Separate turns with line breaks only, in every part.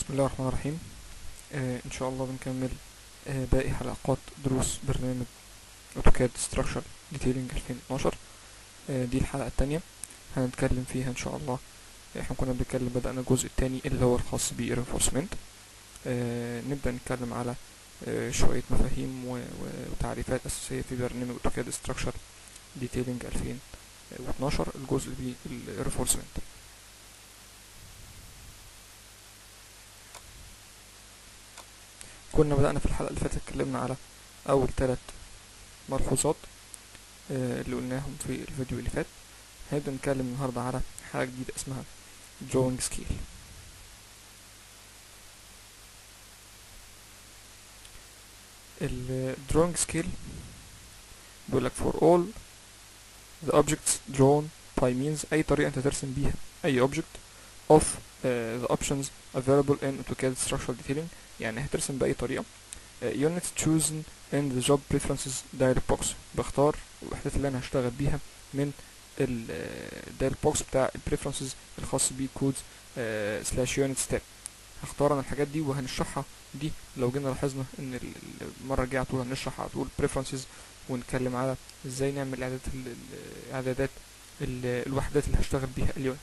بسم الله الرحمن الرحيم آه ان شاء الله بنكمل آه باقي حلقات دروس برنامج اوتوكاد ستراكشر ديتيلنج 2012 آه دي الحلقة التانية هنتكلم فيها ان شاء الله احنا كنا بنتكلم بدأنا الجزء التاني اللي هو الخاص بالرينفورسمنت آه نبدأ نتكلم على آه شوية مفاهيم و- و- وتعريفات أساسية في برنامج اوتوكاد ستراكشر ديتيلنج 2012 الجزء بالرينفورسمنت كنا بدأنا في الحلقة اللي فاتت اتكلمنا على أول ثلاث ملحوظات آه، اللي قلناهم في الفيديو اللي فات هنبدأ نتكلم النهاردة على حاجة جديدة اسمها drawing scale ال drawing scale بيقول لك for all the objects drawn by means أي طريقة أنت ترسم بيها أي object of uh, the options available in AutoCAD structural detailing يعني هترسم بأي طريقة uh, units chosen in the job preferences dialog box بختار الوحدات اللي أنا هشتغل بيها من الدايلوج بوكس بتاع البريفرنسز الخاص بكود سلاش يونتس تاب هختار انا الحاجات دي وهنشرحها دي لو جينا لاحظنا ان ال- ال- المره الجايه على طول هنشرح على طول بريفرنسز ونتكلم على ازاي نعمل اعدادات ال- ال- اعدادات ال- الوحدات اللي هشتغل بيها اليونت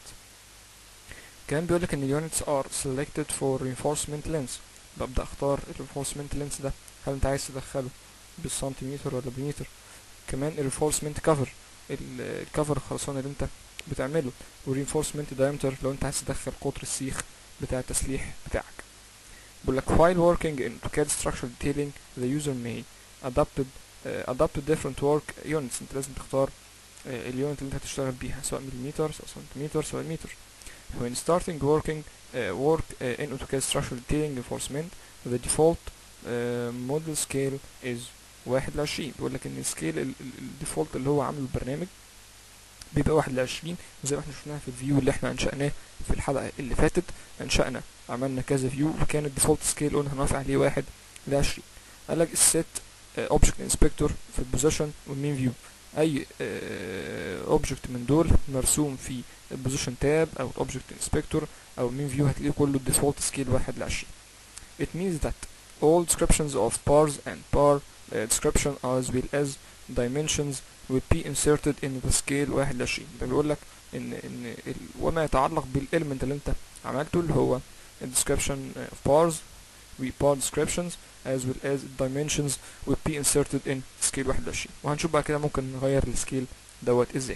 كمان بيقول لك ان اليونتس ار selected for reinforcement length ببدا اختار الرينفورسمنت لينس ده هل انت عايز تدخله بالسنتيمتر ولا بالمتر كمان الرينفورسمنت كفر الكفر الخرسانة اللي انت بتعمله والرينفورسمنت diameter لو انت عايز تدخل قطر السيخ بتاع التسليح بتاعك بيقول لك while working in AutoCAD structural detailing the user may adapted uh, adapt different work units انت لازم تختار uh, اليونت اللي انت هتشتغل بيها سواء مليمتر سواء سنتيمتر سواء متر when starting working uh, work uh, in AutoCAD structural detailing reinforcement the default uh, model scale is واحد لعشرين بيقول لك ان السكيل ال- ال- الديفولت اللي هو عامله البرنامج بيبقى واحد لعشرين زي ما احنا شفناها في الفيو اللي احنا انشأناه في الحلقة اللي فاتت انشأنا عملنا كذا فيو وكان الديفولت سكيل قلنا هنوافق عليه واحد لعشرين قال لك السيت اوبجكت انسبكتور في البوزيشن والمين فيو اي اوبجكت من دول مرسوم في البوزيشن تاب او الاوبجكت انسبكتور او المين فيو هتلاقيه كله الديفولت سكيل واحد لعشرين it means that all descriptions of bars and bar uh, description as well as dimensions will be inserted in the scale 21 ده بيقول لك ان ان ال- وما يتعلق بالاليمنت اللي انت عملته اللي هو ال description of bars و bar descriptions as well as dimensions will be inserted in scale 21 وهنشوف بقى كده ممكن نغير السكيل دوت ازاي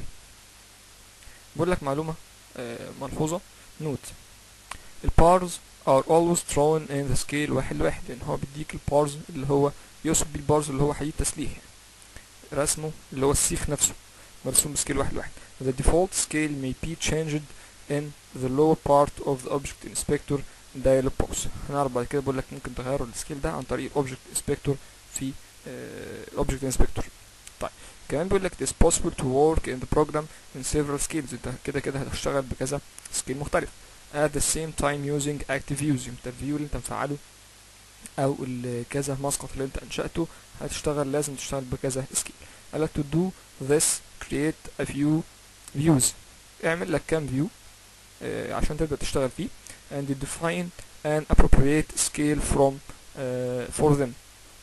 بيقول لك معلومة آه، ملحوظة نوت البارز are always drawn in the scale واحد لواحد لان هو بيديك البارز اللي هو يقصد بيه البارز اللي هو حديد تسليح يعني. رسمه اللي هو السيخ نفسه مرسوم بسكيل واحد لواحد the default scale may be changed in the lower part of the object inspector dialog box هنعرف بعد كده بقول لك ممكن تغيروا السكيل ده عن طريق الاوبجكت انسبكتور في الاوبجكت انسبكتور طيب كمان بيقول لك it is possible to work in the program in several scales انت كده كده هتشتغل بكذا سكيل مختلف at the same time using active views انت الفيو اللي انت مفعله او ال- كذا مسقط اللي انت انشأته هتشتغل لازم تشتغل بكذا سكيل قالك to do this create a few views اعمل لك كام فيو عشان تبدأ تشتغل فيه and define an appropriate scale from uh, for them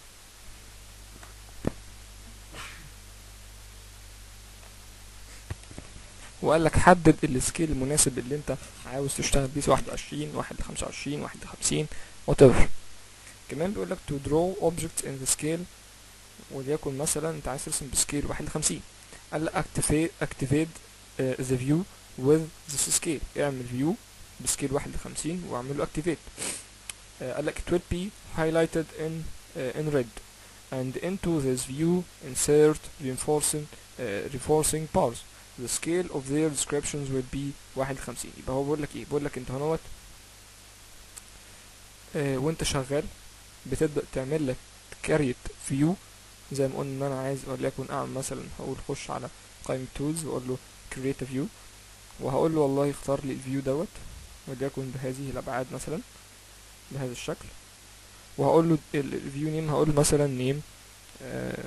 وقال لك حدد السكيل المناسب اللي انت عاوز تشتغل بيه سواء 21 1 ل 25 1 ل 50 whatever كمان بيقول لك to draw objects in the scale وليكن مثلا انت عايز ترسم بسكيل 1 ل 50 قال لك activate activate uh, the view with this scale اعمل view بسكيل 1 ل 50 واعمل له activate uh, قال لك it will be highlighted in uh, in red and into this view insert reinforcing uh, reinforcing bars the scale of their descriptions will be 1 ل 50 يبقى هو بيقول لك ايه بيقول لك انت هنوت آه وانت شغال بتبدأ تعمل لك كاريت فيو زي ما قلنا ان انا عايز وليكن اعمل مثلا هقول خش على قائمة تولز واقول له create a view وهقول له والله اختار لي الفيو دوت وليكن بهذه الابعاد مثلا بهذا الشكل وهقول له الفيو نيم هقول له مثلا نيم آه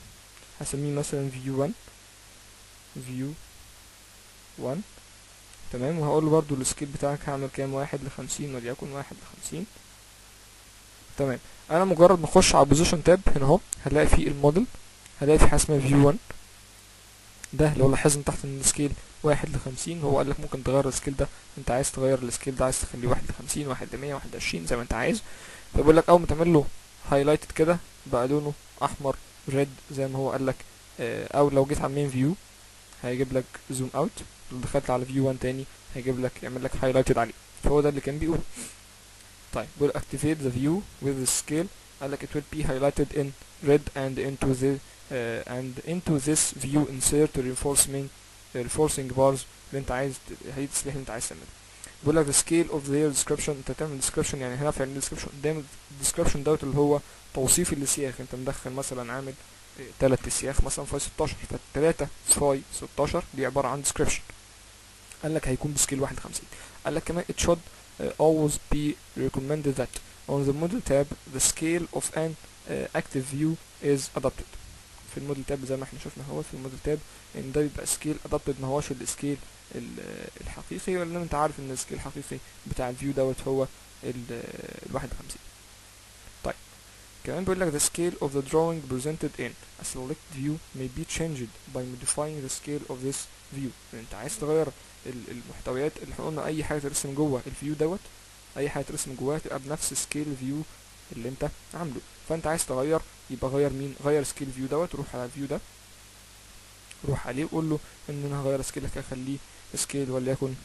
هسميه مثلا فيو 1 فيو 1 تمام وهقول له برضو السكيل بتاعك هعمل كام واحد لخمسين وليكن واحد لخمسين تمام انا مجرد ما اخش على بوزيشن تاب هنا اهو هلاقي فيه الموديل هلاقي في حاجه اسمها فيو 1 ده لو لاحظنا تحت ان السكيل واحد لخمسين هو قال لك ممكن تغير السكيل ده انت عايز تغير السكيل ده عايز تخليه واحد لخمسين واحد لمية واحد لعشرين زي ما انت عايز فبيقول لك اول ما تعمل له هايلايتد كده بقى لونه احمر ريد زي ما هو قال لك اه او لو جيت على المين فيو هيجيب لك زوم اوت لو دخلت على فيو 1 تاني هيجيب لك يعمل لك هايلايتد عليه فهو ده اللي كان بيقول طيب بيقول activate the view with the scale قال لك it will be highlighted in red and into the uh, and into this view insert reinforcement reinforcing bars اللي انت عايز هي التسليح اللي انت عايز تعمله بيقول لك the scale of their description انت تعمل description يعني هنا في description قدام description دوت اللي هو توصيف السياخ انت مدخل مثلا عامل اه تلات سياخ مثلا فاي 16 فالتلاتة فاي 16 دي عبارة عن description قال لك هيكون بسكيل 51 قال لك كمان it should uh, always be recommended that on the model tab the scale of an uh, active view is adopted في الموديل تاب زي ما احنا شفنا هو في الموديل تاب ان ده بيبقى سكيل ادابتد ما هوش السكيل الحقيقي ولا انت عارف ان السكيل الحقيقي بتاع الفيو دوت هو ال 51 طيب كمان بيقول لك the scale of the drawing presented in a select view may be changed by modifying the scale of this view انت عايز تغير المحتويات اللي احنا قلنا اي حاجه ترسم جوه الفيو دوت اي حاجه ترسم جواها تبقى بنفس سكيل فيو اللي انت عامله فانت عايز تغير يبقى غير مين غير سكيل فيو دوت روح على الفيو ده روح عليه وقول له ان انا هغير سكيلك اخليه سكيل وليكن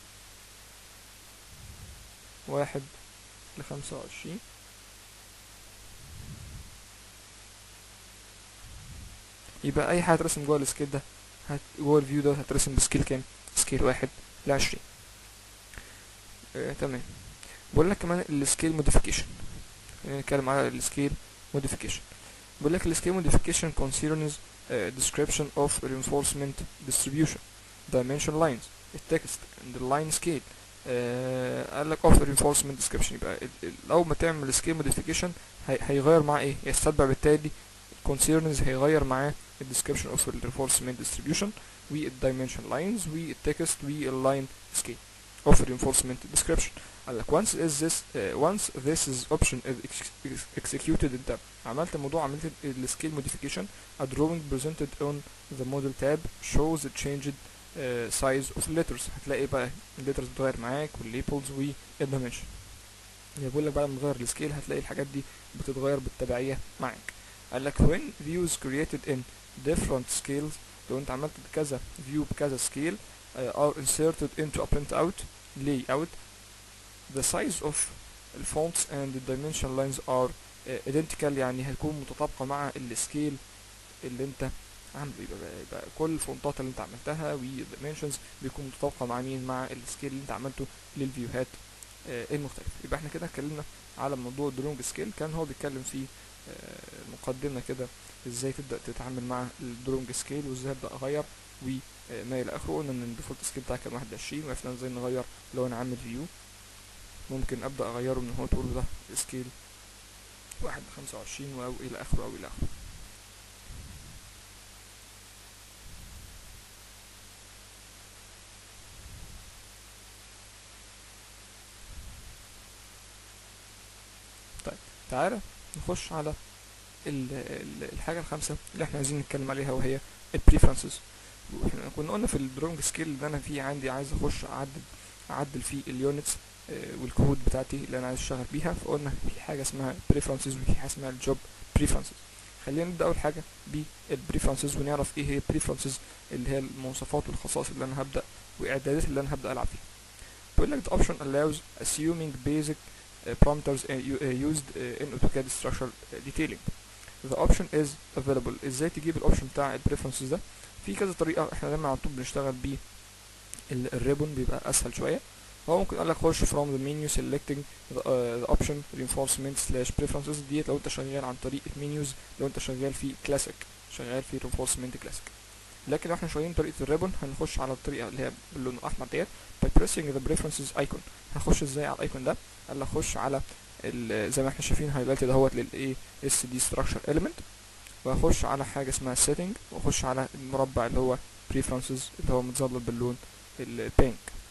واحد لخمسة وعشرين يبقى اي حاجه ترسم جوه السكيل ده هت جوه الفيو ده هترسم بسكيل كام سكيل واحد لعشرين آه تمام بقول لك كمان السكيل موديفيكيشن خلينا نتكلم على السكيل موديفيكيشن بقول لك السكيل موديفيكيشن concerns uh, description of reinforcement distribution dimension lines التكست and the line scale uh, قال لك of reinforcement description يبقى لو ما تعمل سكيل موديفيكيشن هيغير معاه ايه يستتبع بالتالي concerns هيغير معاه description of reinforcement distribution والdimension lines والتكست والline scale of reinforcement description قال لك once is this uh, once this is option is ex executed انت عملت الموضوع عملت السكيل modification a drawing presented on the model tab shows the changed uh, size of letters هتلاقي بقى الليترز بتتغير معاك والليبلز والدايمنشن يعني بقول لك بعد ما تغير السكيل هتلاقي الحاجات دي بتتغير بالتبعية معاك قال لك when views created in different scales لو انت عملت كذا view بكذا scale uh, are inserted into a printout layout the size of the fonts and the dimension lines are uh, identical يعني هيكون متطابقة مع السكيل اللي انت عامله يبقى, يبقى كل الفونتات اللي انت عملتها والدايمنشنز بيكون متطابقة مع مين مع السكيل اللي انت عملته للفيوهات uh, المختلفة يبقى احنا كده اتكلمنا على موضوع الدرونج سكيل كان هو بيتكلم فيه مقدمة كده ازاي تبدأ تتعامل مع الدرونج سكيل وازاي ابدأ اغير وما الى اخره قلنا ان الديفولت سكيل بتاعي كان واحد وعشرين وعرفنا ازاي نغير لو انا عامل فيو ممكن ابدأ اغيره من هو تقول ده سكيل واحد لخمسة وعشرين او الى اخره او الى اخره طيب تعالى نخش على ال ال الحاجة الخامسة اللي احنا عايزين نتكلم عليها وهي البريفرنسز واحنا كنا قلنا في الدرونج سكيل اللي انا فيه عندي عايز اخش اعدل اعدل فيه اليونتس والكود بتاعتي اللي انا عايز اشتغل بيها فقلنا في حاجة اسمها بريفرنسز وفي حاجة اسمها الجوب بريفرنسز خلينا نبدأ أول حاجة بالبريفرنسز ونعرف ايه هي البريفرنسز اللي هي المواصفات والخصائص اللي انا هبدأ واعدادات اللي انا هبدأ العب فيها بيقول لك the option allows assuming basic uh, parameters uh, uh, used uh, in AutoCAD structural detailing the option is available ازاي تجيب الاوبشن بتاع البريفرنسز ده في كذا طريقه احنا دايما على طول بنشتغل بيه الريبون بيبقى اسهل شويه هو ممكن قال لك خش from the menu selecting the, uh, the option reinforcement slash preferences ديت لو انت شغال عن طريق المنيوز لو انت شغال في كلاسيك شغال في reinforcement كلاسيك لكن لو احنا شغالين طريقه الريبون هنخش على الطريقه اللي هي باللون الاحمر ديت by pressing the preferences icon هنخش ازاي على الايكون ده قال لك خش على زي ما احنا شايفين هايلايت دهوت للاي اس دي ستراكشر element واخش على حاجه اسمها setting واخش على المربع اللي هو preferences اللي هو متظلل باللون البينك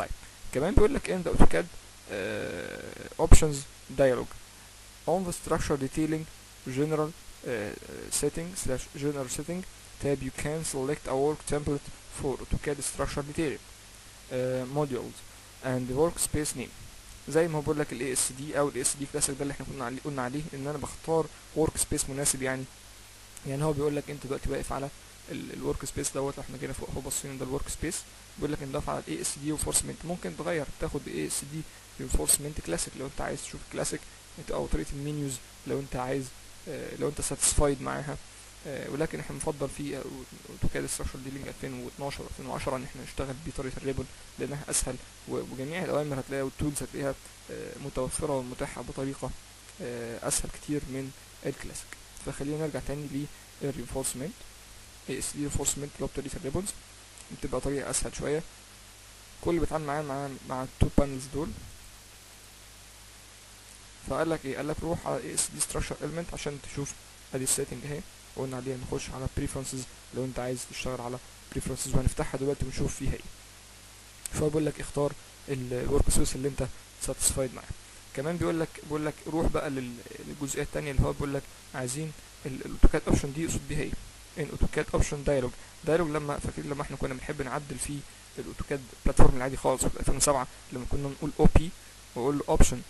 طيب كمان بيقول لك in the AutoCAD uh, options dialog on the structure detailing general uh, setting slash general setting tab you can select a work template for AutoCAD structure detailing uh, modules and workspace name زي ما هو بقول لك الاي اس دي او الاي اس دي كلاسيك ده اللي احنا كنا عليه قلنا عليه ان انا بختار ورك سبيس مناسب يعني يعني هو بيقول لك انت دلوقتي واقف على الورك سبيس دوت لو احنا جينا فوق اهو باصين ده الورك سبيس بيقول لك ان ده على الاي اس دي انفورسمنت ممكن تغير تاخد اي اس دي انفورسمنت كلاسيك لو انت عايز تشوف كلاسيك انت او طريقه المنيوز لو انت عايز آه لو انت ساتيسفايد معاها آه ولكن احنا بنفضل في اوتوكاد ستراكشر ديلينج 2012 2010 ان احنا نشتغل بطريقه الريبون لانها اسهل وجميع الاوامر هتلاقيها والتولز هتلاقيها آه متوفره ومتاحه بطريقه اسهل كتير من الكلاسيك فخلينا نرجع تاني للرينفورسمنت اي اس دي رينفورسمنت اللي هو بطريقه الريبونز بتبقى طريقه اسهل شويه كل اللي بيتعامل معاه مع مع التو بانلز دول فقال لك ايه قال لك روح على اي اس دي ستراكشر element عشان تشوف ادي السيتنج اهي قلنا عليها نخش على preferences لو انت عايز تشتغل على preferences وهنفتحها دلوقتي ونشوف فيها ايه فهو بيقول لك اختار الورك سبيس اللي انت ساتيسفايد معاه كمان بيقول لك بيقول لك روح بقى للجزئيه الثانيه اللي هو بيقول لك عايزين الاوتوكاد اوبشن دي يقصد بيها ايه ان اوتوكاد اوبشن دايلوج دايلوج لما فاكرين لما احنا كنا بنحب نعدل فيه الاوتوكاد بلاتفورم العادي خالص في 2007 لما كنا نقول او بي واقول له اوبشن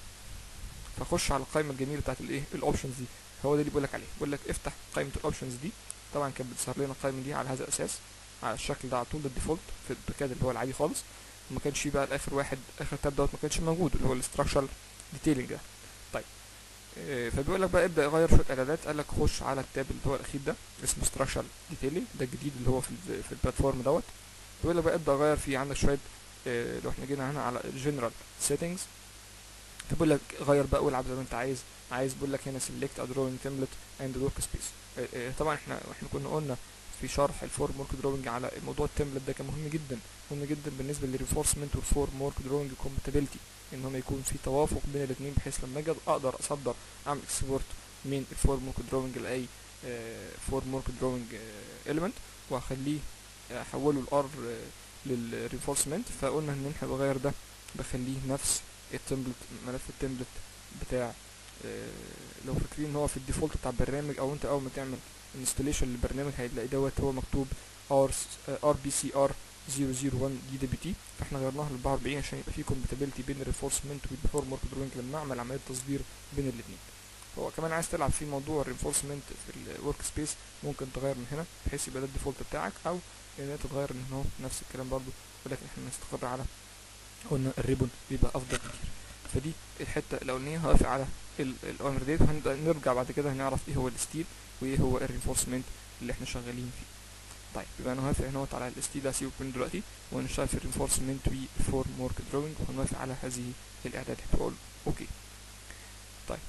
فاخش على القائمه الجميله بتاعت الايه الاوبشنز دي هو ده اللي بيقول لك عليه بيقول لك افتح قائمه الاوبشنز دي طبعا كانت بتظهر لنا القائمه دي على هذا الاساس على الشكل ده على طول الديفولت في الاوتوكاد اللي هو العادي خالص وما كانش فيه بقى الاخر واحد اخر تاب دوت ما كانش موجود اللي هو الاستراكشر ديتيلنج ده طيب إيه فبيقول لك بقى ابدا يغير شويه اعدادات قال لك خش على التاب اللي هو الاخير ده اسمه ستراكشر ديتيلنج ده الجديد اللي هو في في البلاتفورم دوت بيقول لك بقى ابدا غير فيه عندك شويه إيه لو احنا جينا هنا على الجنرال سيتنجز فبيقول لك غير بقى والعب زي ما انت عايز عايز بيقول لك هنا سيلكت ا دروينج تمبلت اند ورك سبيس طبعا احنا احنا كنا قلنا في شرح الفورم ورك دروينج على موضوع التمبلت ده كان مهم جدا مهم جدا بالنسبه للريفورسمنت والفورم ورك دروينج كومباتيبلتي ان هم يكون في توافق بين الاثنين بحيث لما اجي اقدر اصدر اعمل اكسبورت من الفورم ورك دروينج لاي فورم ورك دروينج اليمنت واخليه احوله الار للريفورسمنت فقلنا ان احنا بغير ده بخليه نفس التمبلت ملف التمبلت بتاع لو فاكرين ان هو في الديفولت بتاع البرنامج او انت اول ما تعمل انستليشن للبرنامج هتلاقي دوت هو مكتوب ار ار بي سي ار 001 دي دبي تي فاحنا غيرناها ل 44 عشان يبقى في كومباتيبلتي بين الريفورسمنت والفورم ورك دروينج لما اعمل عمليه تصدير بين الاثنين هو كمان عايز تلعب في موضوع الرينفورسمنت في الورك سبيس ممكن تغير من هنا بحيث يبقى ده الديفولت بتاعك او ان انت تغير ان هو نفس الكلام برضو ولكن احنا نستقر على قلنا الريبون بيبقى افضل كتير فدي الحته الاولانيه هوافق على الاوامر ديت وهنرجع بعد كده هنعرف ايه هو الستيل وايه هو الرينفورسمنت اللي احنا شغالين فيه طيب يبقى انا هوافق هنا على الستيل ده سيبك من دلوقتي ونشتغل في الرينفورسمنت والفورم ورك دروينج وهنوافق على هذه الاعدادات بقول اوكي طيب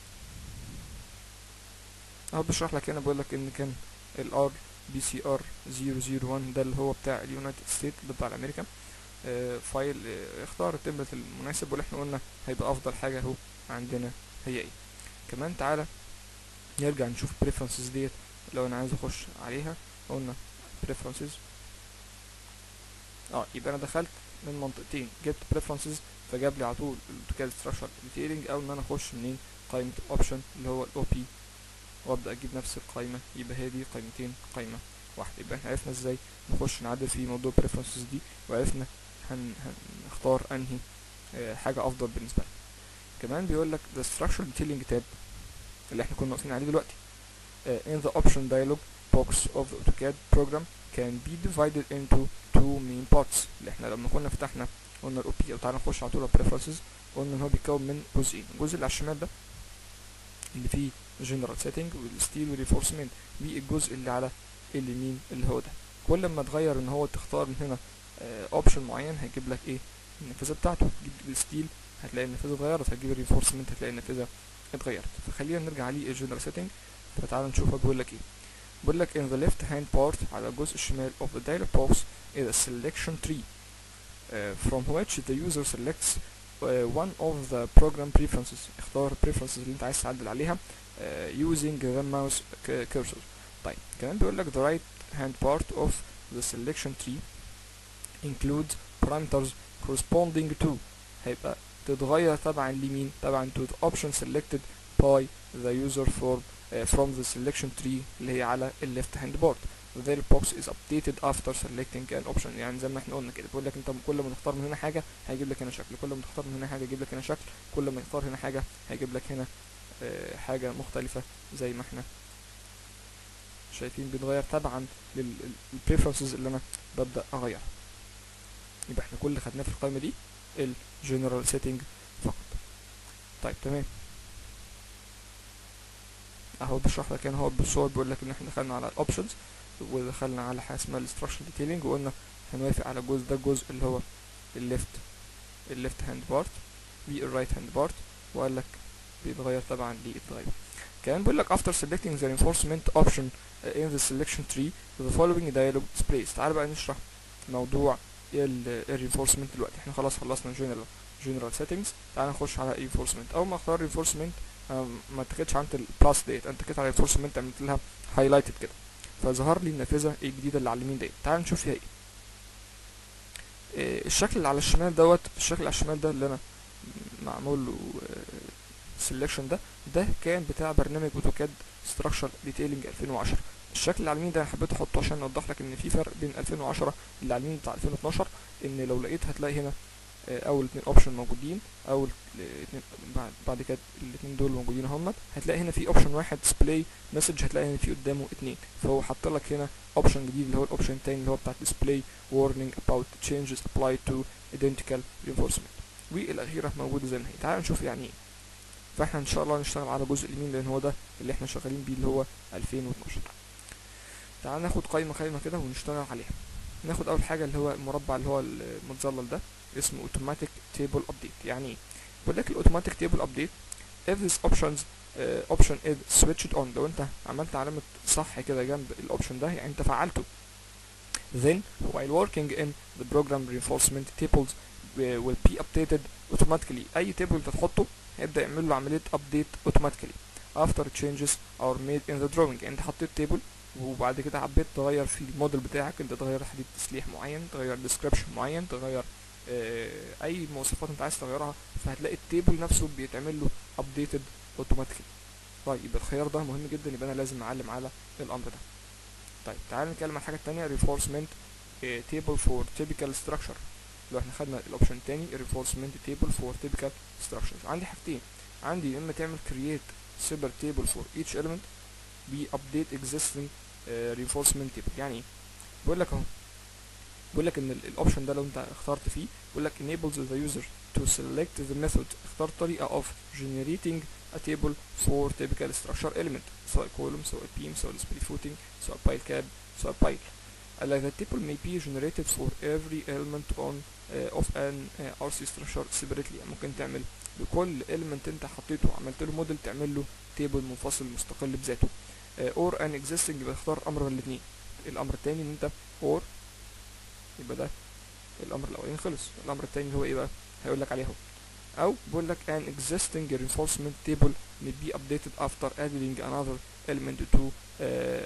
اهو بشرح لك هنا بقول لك ان كان الار بي سي ار 001 ده اللي هو بتاع اليونايتد ستيت اللي بتاع الامريكا آه فايل آه اختار التمبلت المناسب واللي احنا قلنا هيبقى افضل حاجه اهو عندنا هي ايه كمان تعالى نرجع نشوف preferences ديت لو انا عايز اخش عليها قلنا preferences اه يبقى انا دخلت من منطقتين جبت preferences فجاب لي على طول الاوتوكاد ستراكشر ديتيلنج او ان انا اخش منين قائمه الاوبشن اللي هو الاو بي وابدا اجيب نفس القائمه يبقى هي دي قائمتين قائمه واحده يبقى احنا عرفنا ازاي نخش نعدل في موضوع preferences دي وعرفنا هن هنختار انهي اه حاجه افضل بالنسبه لنا كمان بيقول لك the structure detailing tab اللي احنا كنا واقفين عليه دلوقتي uh, in the option dialog box of the AutoCAD program can be divided into two main parts اللي احنا لما كنا فتحنا قلنا الاو بي او تعالى نخش على طول على preferences قلنا ان هو بيتكون من جزئين الجزء اللي على الشمال ده اللي فيه general setting والستيل والريفورسمنت والجزء اللي على اليمين اللي هو ده كل ما تغير ان هو تختار من هنا اوبشن uh, معين هيجيب لك ايه النافذه بتاعته تجيب الستيل هتلاقي النافذه اتغيرت هتجيب الريفورسمنت هتلاقي النافذه اتغيرت فخلينا نرجع ليه الجنرال سيتنج فتعالى نشوف بيقول لك ايه بيقول لك in the left hand part على الجزء الشمال of the dialog box is a selection tree uh, from which the user selects uh, one of the program preferences اختار preferences اللي انت عايز تعدل عليها uh, using the mouse cursor طيب كمان بيقول لك the right hand part of the selection tree includes parameters corresponding to هيبقى تتغير تبعا لمين تبعا to the option selected by the user for uh, from the selection tree اللي هي على ال left hand board the box is updated after selecting an option يعني زي ما احنا قلنا كده بيقول لك انت كل ما تختار من هنا حاجه هيجيب لك هنا شكل كل ما تختار من هنا حاجه يجيب لك هنا شكل كل ما تختار هنا حاجه هيجيب لك هنا آه، حاجه مختلفه زي ما احنا شايفين بيتغير تبعا للبريفرنسز اللي انا ببدا اغيرها يبقى احنا كل اللي خدناه في القائمه دي الجنرال سيتنج فقط طيب تمام اهو بشرح لك هنا هو بالصور بيقول لك ان احنا دخلنا على الاوبشنز ودخلنا على حاجه اسمها الاستراكشر ديتيلنج وقلنا هنوافق على الجزء ده الجزء اللي هو الليفت الليفت هاند بارت والرايت هاند بارت وقال لك بيتغير طبعا للتغير كمان بيقول لك after selecting the reinforcement option uh, in the selection tree the following dialog displays تعال بقى نشرح موضوع ال reinforcement دلوقتي احنا خلاص خلصنا general general settings تعال نخش على reinforcement اول ما اختار reinforcement أم، ما اتكتش عند البلس ديت انت كده على reinforcement عملت لها highlighted كده فظهر لي النافذه الجديده اللي على اليمين ديت تعال نشوف فيها ايه إيه، الشكل اللي على الشمال دوت الشكل اللي على الشمال ده اللي انا معمول له سelection ده ده كان بتاع برنامج اوتوكاد ستراكشر ديتيلنج 2010 الشكل اللي على اليمين ده انا حبيت احطه عشان اوضح لك ان في فرق بين 2010 اللي على اليمين بتاع 2012 ان لو لقيت هتلاقي هنا آه، اول اتنين اوبشن موجودين اول اتنين بعد بعد كده الاتنين دول موجودين اهمت هتلاقي هنا في اوبشن واحد ديسبلاي مسج هتلاقي هنا في قدامه اتنين فهو حط لك هنا اوبشن جديد اللي هو الاوبشن التاني اللي هو بتاع display warning about changes applied to identical reinforcement والاخيره موجوده زي ما هي تعال نشوف يعني ايه فاحنا ان شاء الله نشتغل على الجزء اليمين لان هو ده اللي احنا شغالين بيه اللي هو 2012 تعال ناخد قائمه قائمه كده ونشتغل عليها ناخد اول حاجه اللي هو المربع اللي هو المتظلل ده اسمه automatic table update يعني ايه بيقول لك الاوتوماتيك table update if this options uh, option is switched on لو انت عملت علامه صح كده جنب الاوبشن ده يعني انت فعلته then while working in the program reinforcement tables uh, will be updated automatically اي table انت تحطه هيبدا يعمل له عمليه update automatically after changes are made in the drawing انت حطيت table وبعد كده حبيت تغير في الموديل بتاعك انت تغير حديد تسليح معين تغير description معين تغير آه، اي مواصفات انت عايز تغيرها فهتلاقي التيبل نفسه بيتعمل له updated automatically طيب يبقى الخيار ده مهم جدا يبقى انا لازم اعلم على الامر ده طيب تعال نتكلم عن حاجه تانية reinforcement آه، table for typical structure لو احنا خدنا الاوبشن التاني reinforcement table for typical structures عندي حاجتين عندي يا اما تعمل create separate table for each element ب update existing آه، reinforcement table يعني ايه بيقول لك اهو بيقول لك ان الاوبشن ده لو انت اخترت فيه بيقول لك enables the user to select the method اختار طريقه of generating a table for typical structure element سواء column سواء beam سواء split footing سواء pile cap سواء pile قال لك the table may be generated for every element on uh, of an uh, RC structure separately يعني ممكن تعمل لكل element انت حطيته عملت له موديل تعمل له تيبل منفصل مستقل بذاته uh, or an existing يبقى تختار امر من الاثنين الامر الثاني ان انت or يبقى ده الامر الاولاني خلص الامر الثاني اللي هو ايه بقى هيقول لك عليه اهو او بيقول لك an existing reinforcement table may be updated after adding another element to uh,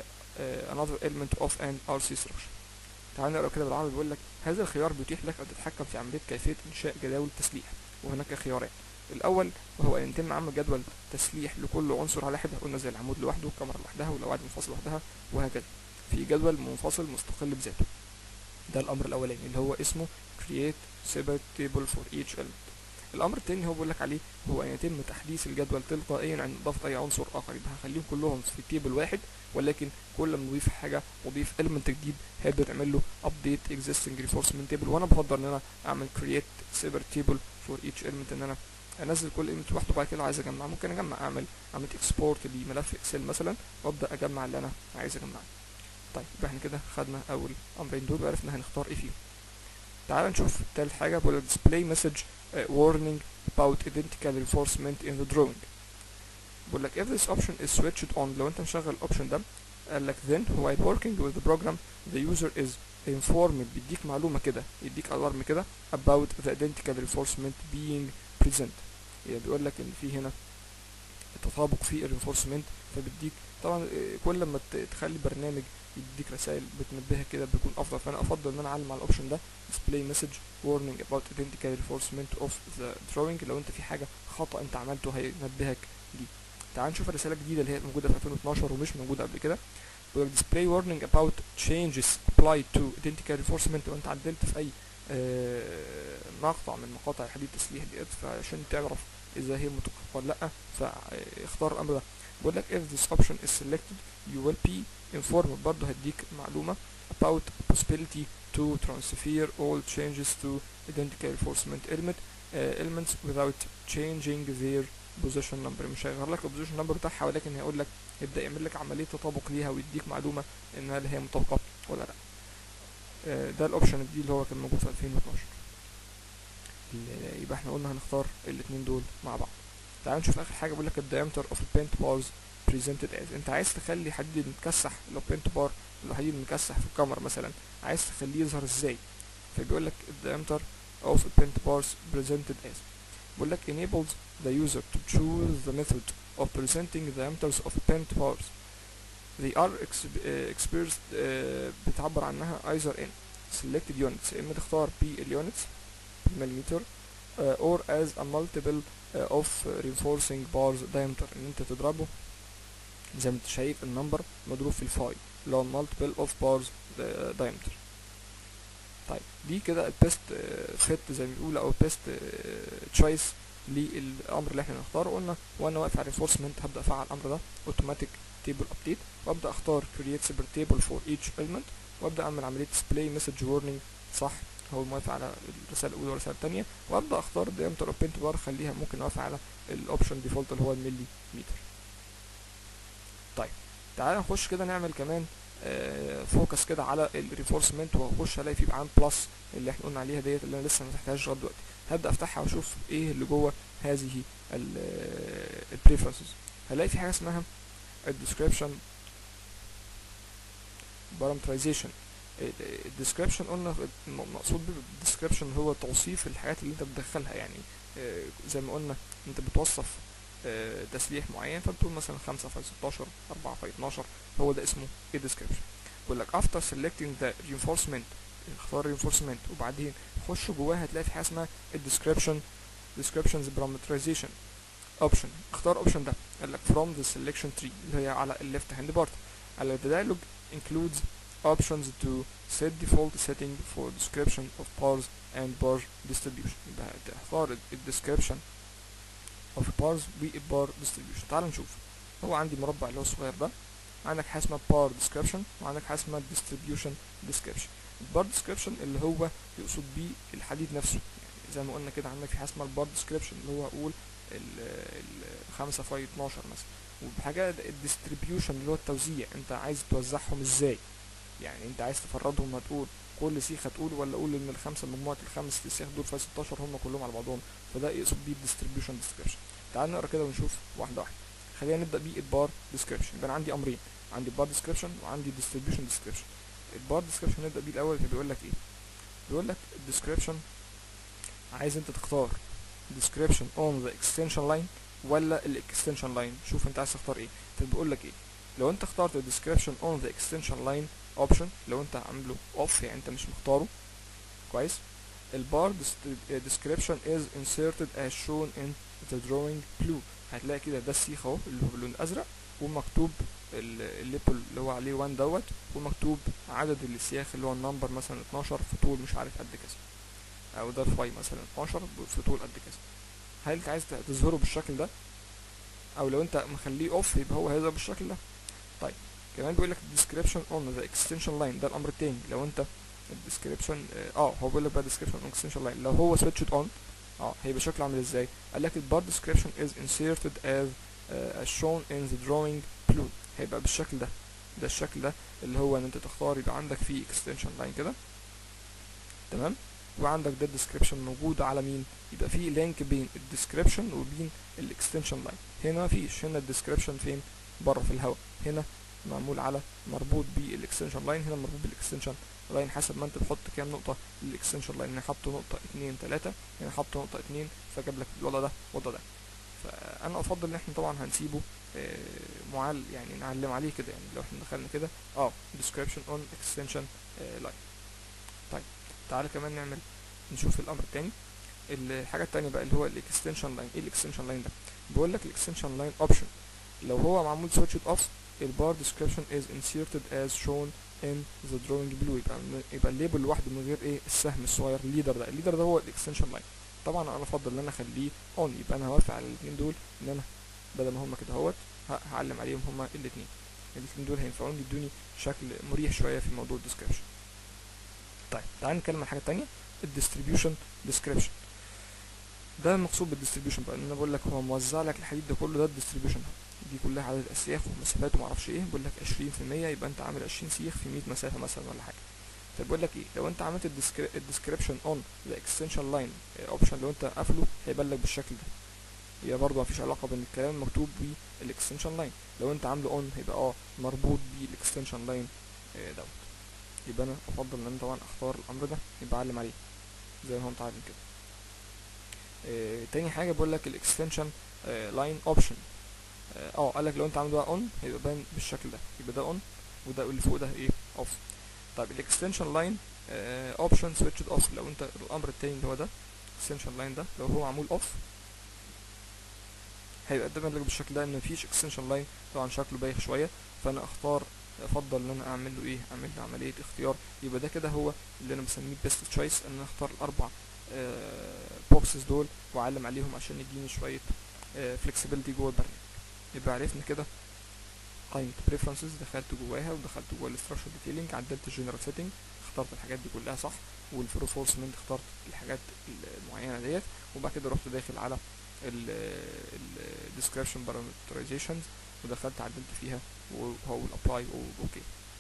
uh, another element of an RC structure تعال نقرا كده بالعربي بيقول لك هذا الخيار بيتيح لك ان تتحكم في عمليه كيفيه انشاء جداول تسليح وهناك خيارين الاول وهو ان يتم عمل جدول تسليح لكل عنصر على حده قلنا زي العمود لوحده الكاميرا لوحدها والقواعد منفصله لوحدها وهكذا في جدول منفصل مستقل بذاته ده الامر الاولاني اللي هو اسمه create separate table for each element الامر التاني هو بيقول لك عليه هو ان يتم تحديث الجدول تلقائيا عند اضافه اي عنصر اخر يبقى هخليهم كلهم في تيبل واحد ولكن كل ما نضيف حاجه نضيف element جديد هيبدا تعمل له update existing reinforcement table وانا بفضل ان انا اعمل create separate table for each element ان انا انزل كل element لوحده بعد كده لو عايز اجمع ممكن اجمع اعمل عمليه اكسبورت لملف اكسل مثلا وابدا اجمع اللي انا عايز اجمعه طيب يبقى احنا كده خدنا اول امرين دول وعرفنا هنختار ايه فيهم تعال نشوف تالت حاجه بقول لك display message uh, warning about identical reinforcement in the drawing بقول لك if this option is switched on لو انت مشغل الاوبشن ده قال لك then while working with the program the user is informed بيديك معلومه كده يديك الارم كده about the identical reinforcement being present يعني بيقول لك ان في هنا تطابق في الرينفورسمنت فبيديك طبعا آه، كل ما ت- تخلي برنامج يديك رسائل بتنبهك كده بيكون افضل فانا افضل ان انا اعلم على الاوبشن ده display message warning about identical reinforcement of the drawing لو انت في حاجه خطا انت عملته هينبهك دي تعال نشوف الرساله الجديده اللي هي موجوده في 2012 ومش موجوده قبل كده بيقول لك display warning about changes applied to identical reinforcement لو انت عدلت في اي آه، مقطع من مقاطع الحديد التسليح ديت فعشان تعرف اذا هي متوقفه ولا لا فاختار الامر ده بيقول لك if this option is selected you will be informed برضه هديك معلومه about possibility to transfer all changes to identical reinforcement element uh, elements without changing their position number مش هيغير لك البوزيشن نمبر بتاعها ولكن هيقول لك يبدا يعمل لك عمليه تطابق ليها ويديك معلومه ان هل هي مطابقه ولا لا آه، ده الاوبشن دي اللي هو كان موجود في 2012 ال- يبقى احنا قلنا هنختار الاثنين دول مع بعض تعال نشوف اخر حاجه بيقول لك الدايمتر اوف البينت بارز presented as انت عايز تخلي حديد المتكسح لو بينت بار لو حديد مكسح في الكاميرا مثلا عايز تخليه يظهر ازاي فبيقول لك الدايمتر of a paint bars presented as بيقول لك enables the user to choose the method of presenting the diameters of paint bars they are ex- uh, expressed uh, بتعبر عنها either in selected units يا اما تختار بالunits بالمليمتر uh, or as a multiple uh, of reinforcing bars diameter ان انت تضربه زي ما انت شايف النمبر مضروب في الفاي اللي هو multiple of bars uh, diameter طيب دي كده البيست فيت زي ما بيقولوا او البيست تشويس للامر اللي احنا نختاره قلنا وانا واقف على reinforcement هبدا افعل الامر ده automatic table update وابدا اختار create separate table for each element وابدا اعمل عمليه display message warning صح هو موافق على الرساله الاولى والرساله الثانيه وابدا اختار diameter of paint bar خليها ممكن اوافق على الاوبشن ديفولت اللي هو الملي متر طيب تعال نخش كده نعمل كمان فوكس كده على الريفورسمنت واخش الاقي في عن بلس اللي احنا قلنا عليها ديت اللي انا لسه ما فتحتهاش لغايه دلوقتي هبدا افتحها واشوف ايه اللي جوه هذه البريفرنسز هلاقي في حاجه اسمها الديسكريبشن بارامترايزيشن الديسكريبشن قلنا المقصود بالديسكريبشن هو توصيف الحاجات اللي انت بتدخلها يعني آه، زي ما قلنا انت بتوصف آه، تسليح معين فبتقول مثلا 5 في 16 4 في 12 هو ده اسمه ايه description بيقول لك after selecting the reinforcement اختار reinforcement وبعدين خش جواها هتلاقي في حاجه اسمها الديسكريبشن descriptions parameterization option اختار option ده قال لك from the selection tree اللي هي على الليفت هاند بارت على the dialog includes options to set default setting for description of bars and bar distribution يبقى تختار ال description of bars والbar distribution تعال نشوف هو عندي مربع اللي هو الصغير ده عندك حاجه اسمها bar description وعندك حاجه اسمها distribution description البار description اللي هو يقصد بيه الحديد نفسه يعني زي ما قلنا كده عندك في حاجه اسمها البار description اللي هو اقول ال 5 في 12 مثلا وبحاجه الديستريبيوشن اللي هو التوزيع انت عايز توزعهم ازاي يعني انت عايز تفردهم هتقول كل سيخ هتقول ولا اقول ان الخمسه مجموعه الخمس سيخ دول في 16 هم كلهم على بعضهم فده يقصد بيه الديستريبيوشن ديسكريبشن تعال نقرا كده ونشوف واحده واحده خلينا نبدا بيه البار ديسكريبشن يبقى انا عندي امرين عندي بار ديسكريبشن وعندي ديستريبيوشن ديسكريبشن البار ديسكريبشن نبدا بيه الاول فبيقول لك ايه بيقول لك الديسكريبشن عايز انت تختار description on the extension line ولا الاكستنشن لاين شوف انت عايز تختار ايه فبيقول لك ايه لو انت اخترت description on the extension line option لو انت عامله off يعني انت مش مختاره كويس البار description is inserted as shown in the drawing blue هتلاقي كده ده السيخ اهو اللي هو باللون الازرق ومكتوب الليبل اللي هو عليه 1 دوت ومكتوب عدد السياخ اللي هو النمبر مثلا 12 في طول مش عارف قد كذا او ده الفاي مثلا 12 في طول قد كذا هل انت عايز تظهره بالشكل ده او لو انت مخليه اوف يبقى هو هيظهر بالشكل ده طيب كمان بيقول لك description on the extension line ده الامر التاني لو انت الديسكريبشن اه هو بيقول لك بقى description on extension line لو هو switched on اه هيبقى شكله عامل ازاي قال لك البار description is inserted as uh, as shown in the drawing blue هيبقى بالشكل ده ده الشكل ده اللي هو ان انت تختار يبقى عندك فيه extension line كده تمام وعندك ده الديسكريبشن موجود على مين يبقى في لينك بين الديسكريبشن وبين الاكستنشن لاين هنا مفيش هنا الديسكريبشن فين بره في الهواء هنا معمول على مربوط بالاكستنشن لاين هنا مربوط بالاكستنشن لاين حسب ما انت بتحط كام نقطة للاكستنشن لاين هنا حط نقطة اتنين تلاتة هنا حط نقطة اتنين فجاب لك الوضع ده والوضع ده فانا افضل ان احنا طبعا هنسيبه معل يعني نعلم عليه كده يعني لو احنا دخلنا كده اه description on extension آه line طيب تعالى كمان نعمل نشوف الامر التاني الحاجه التانية بقى اللي هو الاكستنشن لاين ايه الاكستنشن لاين ده بيقول لك الاكستنشن لاين اوبشن لو هو معمول switched off البار description is inserted as shown in the drawing below يبقى يبقى الليبل لوحده من غير ايه السهم الصغير الليدر ده الليدر ده هو الاكستنشن لاين طبعا انا افضل ان انا اخليه اون يبقى انا هوافق على الاثنين دول ان انا بدل ما هما كده اهوت هعلم عليهم هما الاثنين الاثنين دول هينفعوني يدوني شكل مريح شويه في موضوع الديسكريبشن طيب تعال نتكلم عن حاجه تانية الديستريبيوشن ديسكريبشن ده المقصود بالديستريبيوشن بقى ان انا بقول لك هو موزع لك الحديد ده كله ده الديستريبيوشن دي كلها عدد اسياخ ومسافات وما اعرفش ايه بيقول لك 20% يبقى انت عامل 20 سيخ في 100 مسافه مثلا ولا حاجه طيب بقول لك ايه لو انت عملت الديسكريبشن اون ذا اكستنشن لاين اوبشن لو انت قافله هيبان لك بالشكل ده هي برضه مفيش علاقه بين الكلام المكتوب بالاكستنشن لاين لو انت عامله اون هيبقى اه مربوط بالاكستنشن لاين دوت يبقى انا افضل ان انا طبعا اختار الامر ده يبقى اعلم عليه زي ما هو متعلم كده اه تاني حاجه بقول لك الاكستنشن لاين اوبشن اه قال لك لو انت عامله بقى اون هيبقى باين بالشكل ده يبقى ده اون وده اللي فوق ده ايه اوف طيب الاكستنشن لاين اوبشن سويتشد اوف لو انت الامر التاني اللي هو ده اكستنشن لاين ده لو هو معمول اوف هيبقى قدام لك بالشكل ده ان مفيش اكستنشن لاين طبعا شكله بايخ شويه فانا اختار افضل ان انا اعمل له ايه اعمل له عمليه اختيار يبقى ده كده هو اللي انا بسميه بيست تشويس ان انا اختار الاربع بوكسز دول واعلم عليهم عشان يديني شويه فلكسبيليتي جوه البرنامج يبقى عرفنا كده قائمة preferences دخلت جواها ودخلت جوا الاستراكشر ديتيلينج عدلت الجنرال سيتنج اخترت الحاجات دي كلها صح والفرو فولس منت اخترت الحاجات المعينة ديت وبعد كده رحت داخل على ال description parameterizations ودخلت عدلت فيها وهو الابلاي اوكي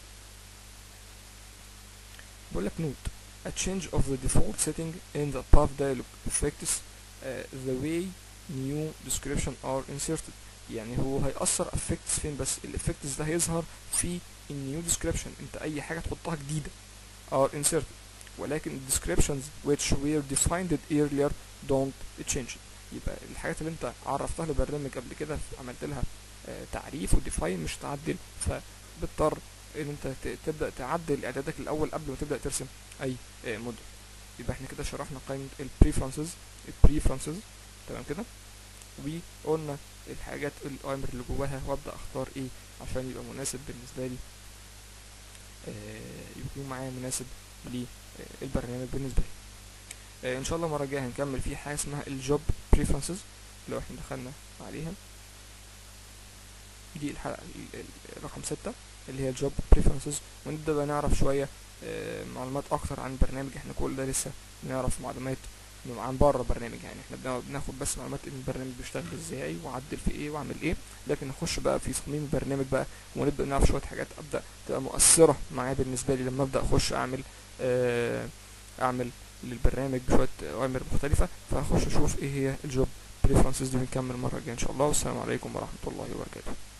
بقول لك نوت a change of the default setting in the path dialog affects uh, the way new description are inserted يعني هو هيأثر افكتس فين بس الافكتس ده هيظهر في النيو ديسكريبشن انت اي حاجه تحطها جديده are inserted ولكن descriptions which were defined earlier don't change يبقى الحاجات اللي انت عرفتها للبرنامج قبل كده عملت لها آه تعريف وديفاين مش تعدل فبتضطر ان انت تبدا تعدل اعدادك الاول قبل ما تبدا ترسم اي آه موديل يبقى احنا كده شرحنا قائمه البريفرنسز البريفرنسز تمام كده وقلنا الحاجات الاوامر اللي جواها وابدا اختار ايه عشان يبقى مناسب بالنسبه لي آه يكون معايا مناسب للبرنامج بالنسبه لي آه ان شاء الله المره الجايه هنكمل في حاجه اسمها الجوب بريفرنسز لو احنا دخلنا عليها دي الحلقه رقم ستة اللي هي الجوب بريفرنسز ونبدا بقى نعرف شويه آه معلومات اكتر عن البرنامج احنا كل ده لسه بنعرف معلومات عن بره البرنامج يعني احنا بناخد بس معلومات ان البرنامج بيشتغل ازاي واعدل في ايه واعمل ايه لكن نخش بقى في صميم البرنامج بقى ونبدا نعرف شويه حاجات ابدا تبقى مؤثره معايا بالنسبه لي لما ابدا اخش اعمل آه اعمل للبرنامج بشويه اوامر مختلفه فهخش اشوف ايه هي الجوب بريفرنسز دي بنكمل المره الجايه ان شاء الله والسلام عليكم ورحمه الله وبركاته